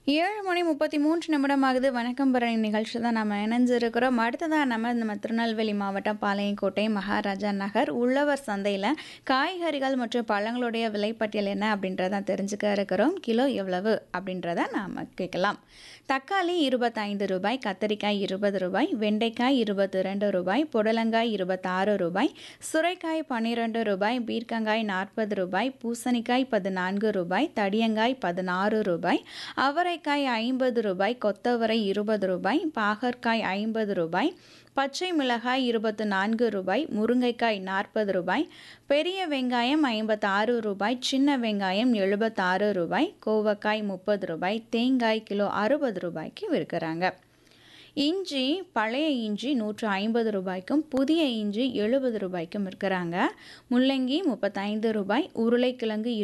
ஏழு மணி முப்பத்தி மூன்று நிமிடம் ஆகுது வணக்கம் பரணி நிகழ்ச்சி தான் நம்ம இணைஞ்சிருக்கிறோம் அடுத்ததாக நம்ம நம்ம திருநெல்வேலி மாவட்டம் பாளையங்கோட்டை மகாராஜா நகர் உழவர் சந்தையில் காய்கறிகள் மற்றும் பழங்களுடைய விலைப்பட்டியல் என்ன அப்படின்றத தெரிஞ்சுக்க இருக்கிறோம் கிலோ எவ்வளவு அப்படின்றத நாம் கேட்கலாம் தக்காளி இருபத்தைந்து ரூபாய் கத்தரிக்காய் இருபது ரூபாய் வெண்டைக்காய் இருபத்தி ரெண்டு ரூபாய் புடலங்காய் இருபத்தாறு ரூபாய் சுரைக்காய் பன்னிரெண்டு ரூபாய் பீர்க்கங்காய் நாற்பது ரூபாய் பூசணிக்காய் பதினான்கு ரூபாய் தடியங்காய் பதினாறு ரூபாய் அவரைக்காய் ஐம்பது ரூபாய் கொத்தவரை இருபது ரூபாய் பாகற்காய் ஐம்பது ரூபாய் பச்சை மிளகாய் இருபத்து நான்கு ரூபாய் முருங்கைக்காய் நாற்பது ரூபாய் பெரிய வெங்காயம் ஐம்பத்தாறு ரூபாய் சின்ன வெங்காயம் எழுபத்தாறு ரூபாய் கோவக்காய் முப்பது ரூபாய் தேங்காய் கிலோ அறுபது ரூபாய்க்கு விற்கிறாங்க இஞ்சி பழைய இஞ்சி நூற்று ஐம்பது ரூபாய்க்கும் புதிய இஞ்சி எழுபது ரூபாய்க்கும் விற்கிறாங்க முள்ளங்கி முப்பத்தைந்து ரூபாய் உருளைக்கிழங்கு இரு